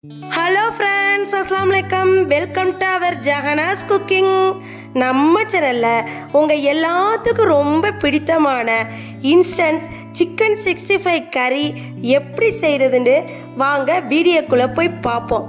hello friends அஸ்லாம் வலைக்கம் welcome to our Jahanas cooking நம்ம சேனல்ல உங்க எல்லாத்துக்கும் ரொம்ப பிடித்தமான இன்ஸ்டன்ட் சிக்கன் சிக்ஸ்டி ஃபைவ் கறி எப்படி செய்யறதுன்னு வாங்க வீடியோக்குள்ள போய் பார்ப்போம்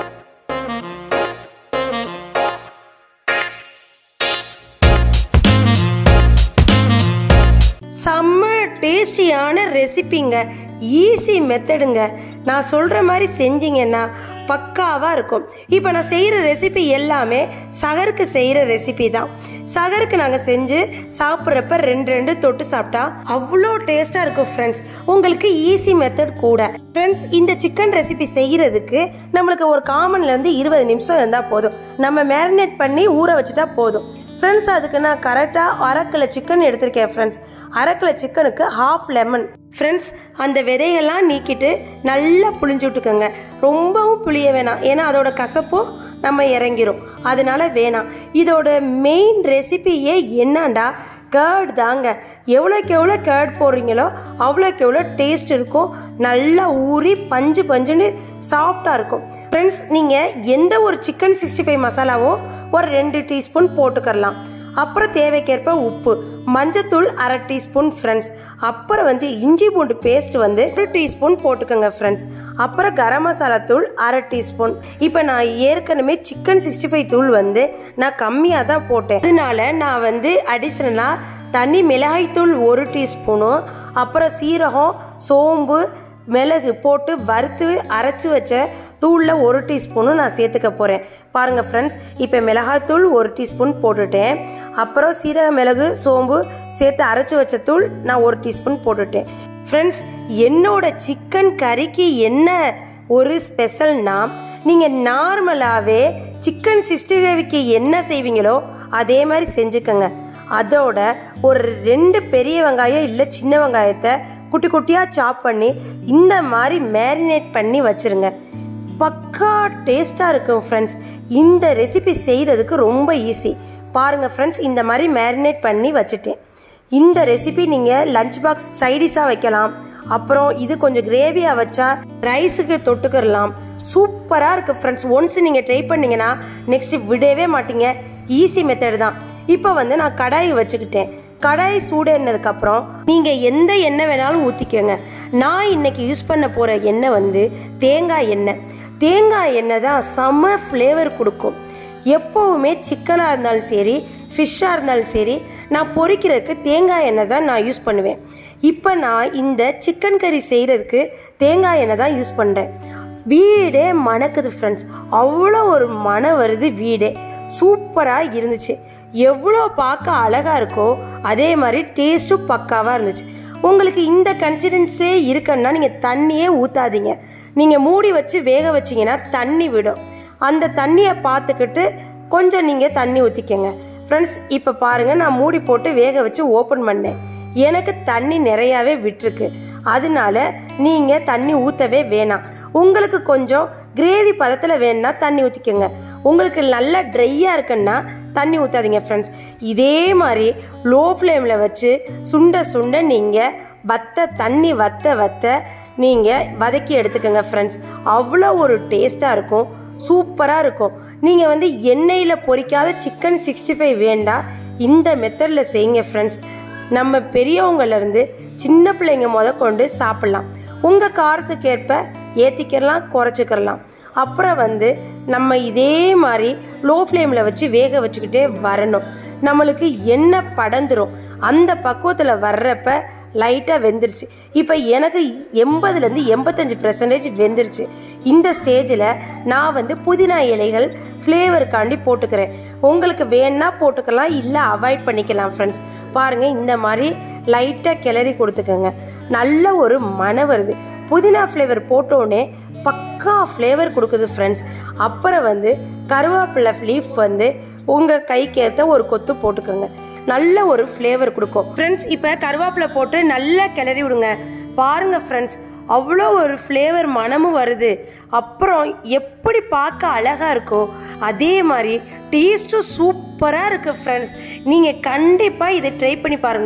செம்ம டேஸ்டியான ரெசிபிங்க ஈஸி மெத்தடுங்க நான் சொல்கிற மாதிரி செஞ்சீங்கன்னா பக்காவாக இருக்கும் இப்போ நான் செய்கிற ரெசிபி எல்லாமே சகருக்கு செய்கிற ரெசிபி தான் சகருக்கு நாங்கள் செஞ்சு சாப்பிட்றப்ப ரெண்டு ரெண்டு தொட்டு சாப்பிட்டா அவ்வளோ டேஸ்ட்டாக இருக்கும் ஃப்ரெண்ட்ஸ் உங்களுக்கு ஈஸி மெத்தட் கூட ஃப்ரெண்ட்ஸ் இந்த சிக்கன் ரெசிபி செய்கிறதுக்கு நம்மளுக்கு ஒரு காமன்லேருந்து இருபது நிமிஷம் இருந்தால் போதும் நம்ம மேரினேட் பண்ணி ஊற வச்சுட்டா போதும் ஃப்ரெண்ட்ஸ் அதுக்கு நான் கரெக்டாக அரை கிலோ சிக்கன் எடுத்திருக்கேன் ஃப்ரெண்ட்ஸ் அரை கிலோ சிக்கனுக்கு ஹாஃப் லெமன் ஃப்ரெண்ட்ஸ் அந்த விதையெல்லாம் நீக்கிட்டு நல்லா புளிஞ்சு விட்டுக்கோங்க ரொம்பவும் புளிய வேணாம் ஏன்னா அதோட கசப்பும் நம்ம இறங்கிரும் அதனால வேணாம் இதோட மெயின் ரெசிபியே என்னண்டா கேர்ட் தாங்க எவ்வளோக்கு எவ்வளோ கேர்ட் போடுறீங்களோ அவ்வளோக்கு எவ்வளோ டேஸ்ட் இருக்கும் நல்லா ஊறி பஞ்சு பஞ்சுன்னு சாஃப்டாக இருக்கும் ஃப்ரெண்ட்ஸ் நீங்கள் எந்த ஒரு சிக்கன் சிக்ஸ்டி ஃபைவ் மசாலாவும் ஒரு ரெண்டு டீஸ்பூன் போட்டுக்கரலாம் அப்புறம் தேவைக்கேற்ப உப்பு மஞ்சத்தூள் அரை டீஸ்பூன் ஃப்ரெண்ட்ஸ் அப்புறம் வந்து இஞ்சி பூண்டு பேஸ்ட் வந்து ஒரு டீஸ்பூன் போட்டுக்கோங்க ஃப்ரெண்ட்ஸ் அப்புறம் கரம் மசாலா தூள் அரை டீஸ்பூன் இப்போ நான் ஏற்கனவே சிக்கன் சிக்ஸ்டி ஃபைவ் தூள் வந்து நான் கம்மியாக தான் போட்டேன் அதனால நான் வந்து அடிஷ்னலாக தனி மிளகாய் தூள் ஒரு டீஸ்பூனும் அப்புறம் சீரகம் சோம்பு மிளகு போட்டு வறுத்து அரைச்சி வச்ச தூளில் ஒரு டீஸ்பூனும் நான் சேர்த்துக்க போகிறேன் பாருங்கள் ஃப்ரெண்ட்ஸ் இப்போ மிளகாய்த்தூள் ஒரு டீஸ்பூன் போட்டுட்டேன் அப்புறம் சீரக மிளகு சோம்பு சேர்த்து அரைச்சி வச்ச தூள் நான் ஒரு டீஸ்பூன் போட்டுட்டேன் ஃப்ரெண்ட்ஸ் என்னோட சிக்கன் கறிக்கு என்ன ஒரு ஸ்பெஷல்னா நீங்கள் நார்மலாகவே சிக்கன் சிக்ஸ்டி ஃபைவ்க்கு என்ன செய்வீங்களோ அதே மாதிரி செஞ்சுக்கோங்க அதோட ஒரு ரெண்டு பெரிய வெங்காயம் இல்லை சின்ன வெங்காயத்தை குட்டி குட்டியாக சாப் பண்ணி இந்த மாதிரி மேரினேட் பண்ணி வச்சுருங்க பக்கா டேஸ்ட்டாக இருக்கும் ஃப்ரெண்ட்ஸ் இந்த ரெசிபி செய்கிறதுக்கு ரொம்ப ஈஸி பாருங்கள் ஃப்ரெண்ட்ஸ் இந்த மாதிரி மேரினேட் பண்ணி வச்சுட்டேன் இந்த ரெசிபி நீங்கள் லஞ்ச் பாக்ஸ் சைடிஷாக வைக்கலாம் அப்புறம் இது கொஞ்சம் கிரேவியாக வச்சா ரைஸுக்கு தொட்டுக்கிறலாம் சூப்பராக இருக்குது ஃப்ரெண்ட்ஸ் ஒன்ஸ் நீங்கள் ட்ரை பண்ணீங்கன்னா நெக்ஸ்ட் விடவே மாட்டீங்க ஈஸி மெத்தட் தான் இப்போ வந்து நான் கடாய் வச்சுக்கிட்டேன் கடாய் சூடேறினதுக்கப்புறம் நீங்கள் எந்த எண்ணெய் வேணாலும் ஊற்றிக்கோங்க நான் இன்னைக்கு யூஸ் பண்ண போகிற எண்ணெய் வந்து தேங்காய் எண்ணெய் தேங்காய் எண்ணெய் தான் செம்ம ஃப்ளேவர் கொடுக்கும் எப்போவுமே சிக்கனாக இருந்தாலும் சரி ஃபிஷ்ஷாக இருந்தாலும் சரி நான் பொரிக்கிறதுக்கு தேங்காய் எண்ணெய் தான் நான் யூஸ் பண்ணுவேன் இப்போ நான் இந்த சிக்கன் கறி செய்கிறதுக்கு தேங்காய் எண்ணெய் தான் யூஸ் பண்ணுறேன் வீடே மணக்குது ஃப்ரெண்ட்ஸ் அவ்வளோ ஒரு மனம் வருது வீடே சூப்பராக இருந்துச்சு எவ்வளோ பார்க்க அழகாக இருக்கோ அதே மாதிரி டேஸ்ட்டும் பக்காவாக இருந்துச்சு உங்களுக்கு இந்த கன்சிடென்ஸே இருக்குன்னா நீங்கள் தண்ணியே ஊற்றாதீங்க நீங்கள் மூடி வச்சு வேக வச்சிங்கன்னா தண்ணி விடும் அந்த தண்ணியை பார்த்துக்கிட்டு கொஞ்சம் நீங்கள் தண்ணி ஊற்றிக்கங்க ஃப்ரெண்ட்ஸ் இப்போ பாருங்கள் நான் மூடி போட்டு வேக வச்சு ஓப்பன் பண்ணேன் எனக்கு தண்ணி நிறையாவே விட்டுருக்கு அதனால நீங்கள் தண்ணி ஊற்றவே வேணாம் உங்களுக்கு கொஞ்சம் கிரேவி பதத்தில் வேணும்னா தண்ணி ஊற்றிக்கோங்க உங்களுக்கு நல்லா ட்ரையாக இருக்குன்னா தண்ணி ஊற்றாதீங்க ஃப்ரெண்ட்ஸ் இதே மாதிரி லோ ஃப்ளேமில் வச்சு சுண்ட சுண்ட நீங்கள் வத்த தண்ணி வத்த வத்த நீங்கள் வதக்கி எடுத்துக்கோங்க ஃப்ரெண்ட்ஸ் அவ்வளோ ஒரு டேஸ்ட்டாக இருக்கும் சூப்பராக இருக்கும் நீங்கள் வந்து எண்ணெயில் பொரிக்காத சிக்கன் சிக்ஸ்டி ஃபைவ் வேண்டாம் இந்த மெத்தடில் செய்யுங்க ஃப்ரெண்ட்ஸ் நம்ம பெரியவங்கலேருந்து சின்ன பிள்ளைங்க முத கொண்டு சாப்பிட்லாம் உங்கள் காரத்துக்கு ஏற்ப ஏற்றிக்கிறலாம் குறைச்சிக்கிறலாம் அப்புறம் வந்து நம்ம இதே மாதிரி லோ ஃப்ளேமில் வச்சு வேக வச்சுக்கிட்டே வரணும் நம்மளுக்கு எண்ணெய் படந்துரும் அந்த பக்குவத்தில் வர்றப்ப லைட்டாக வெந்துருச்சு இப்போ எனக்கு எண்பதுலேருந்து எண்பத்தஞ்சு பெர்சன்டேஜ் வெந்துருச்சு இந்த ஸ்டேஜில் நான் வந்து புதினா இலைகள் ஃப்ளேவருக்காண்டி போட்டுக்கிறேன் உங்களுக்கு வேணா போட்டுக்கலாம் இல்லை அவாய்ட் பண்ணிக்கலாம் ஃப்ரெண்ட்ஸ் பாருங்கள் இந்த மாதிரி லைட்டாக கிளறி கொடுத்துக்கோங்க நல்ல ஒரு மனம் வருது புதினா ஃப்ளேவர் போட்டோடனே பக்கா ஃப்ளேவர் கொடுக்குது ஃப்ரெண்ட்ஸ் அப்புறம் வந்து கருவேப்பிலை லீஃப் வந்து உங்கள் கைக்கு ஏற்ற ஒரு கொத்து போட்டுக்கோங்க நல்ல ஒரு ஃப்ளேவர் கொடுக்கும் ஃப்ரெண்ட்ஸ் இப்போ கருவேப்பிலை போட்டு நல்லா கிளறி விடுங்க பாருங்க ஃப்ரெண்ட்ஸ் அவ்வளோ ஒரு ஃப்ளேவர் மனமும் வருது அப்புறம் எப்படி பார்க்க அழகாக இருக்கோ அதே மாதிரி டேஸ்ட்டும் சூப்பராக இருக்குது ஃப்ரெண்ட்ஸ் நீங்கள் கண்டிப்பாக இதை ட்ரை பண்ணி பாருங்கள்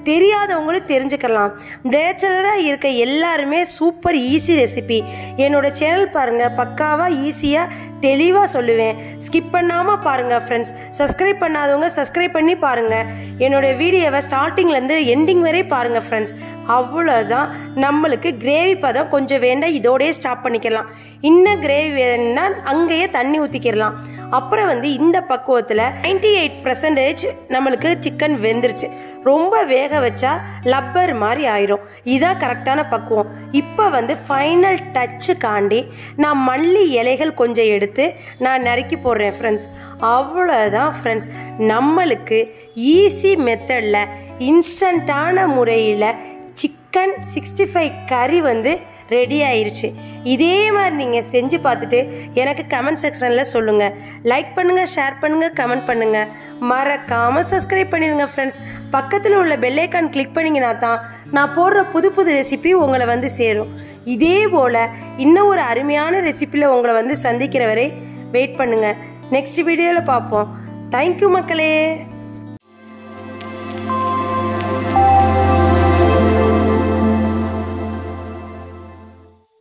தெரியாதவங்களும் தெரிஞ்சுக்கலாம் பேச்சுலராக இருக்க எல்லாருமே சூப்பர் ஈஸி ரெசிபி என்னோட சேனல் பாருங்கள் பக்காவாக ஈஸியாக தெளிவாக சொல்லுவேன் ஸ்கிப் பண்ணாமல் பாருங்கள் ஃப்ரெண்ட்ஸ் சப்ஸ்கிரைப் பண்ணாதவங்க சப்ஸ்கிரைப் பண்ணி பாருங்கள் என்னோட வீடியோவை ஸ்டார்டிங்லேருந்து எண்டிங் வரை பாருங்கள் ஃப்ரெண்ட்ஸ் அவ்வளோதான் நம்மளுக்கு கிரேவி பதம் கொஞ்சம் வேண்டாம் இதோடய ஸ்டாப் பண்ணிக்கலாம் இன்னும் கிரேவி வேணும்னா அங்கேயே தண்ணி ஊற்றிக்கிடலாம் அப்புறம் வந்து இந்த பக்குவத்தில் நைன்டி எயிட் பர்சன்டேஜ் நம்மளுக்கு சிக்கன் வெந்துருச்சு ரொம்ப வேக வச்சா லப்பர் மாதிரி ஆயிரும் இதான் கரெக்டான பக்குவம் இப்போ வந்து ஃபைனல் டச்சு காண்டி நான் மல்லி இலைகள் கொஞ்சம் எடுத்து நான் நறுக்கி போடுறேன் ஃப்ரெண்ட்ஸ் அவ்வளோதான் ஃப்ரெண்ட்ஸ் நம்மளுக்கு ஈஸி மெத்தடில் இன்ஸ்டண்ட்டான முறையில் சிக்கன் சிக்ஸ்டி ஃபைவ் கறி வந்து ரெடி ஆயிருச்சு இதே மாதிரி நீங்கள் செஞ்சு பார்த்துட்டு எனக்கு கமெண்ட் செக்ஷனில் சொல்லுங்கள் லைக் பண்ணுங்கள் ஷேர் பண்ணுங்கள் கமெண்ட் பண்ணுங்கள் மறக்காமல் சப்ஸ்கிரைப் பண்ணிடுங்க ஃப்ரெண்ட்ஸ் பக்கத்தில் உள்ள பெல்லைக்கான் கிளிக் பண்ணிங்கன்னா தான் நான் போடுற புது புது ரெசிபி உங்களை வந்து சேரும் இதே போல் இன்னும் ஒரு அருமையான ரெசிப்பியில் உங்களை வந்து சந்திக்கிற வரை வெயிட் பண்ணுங்கள் நெக்ஸ்ட் வீடியோவில் பார்ப்போம் தேங்க்யூ மக்களே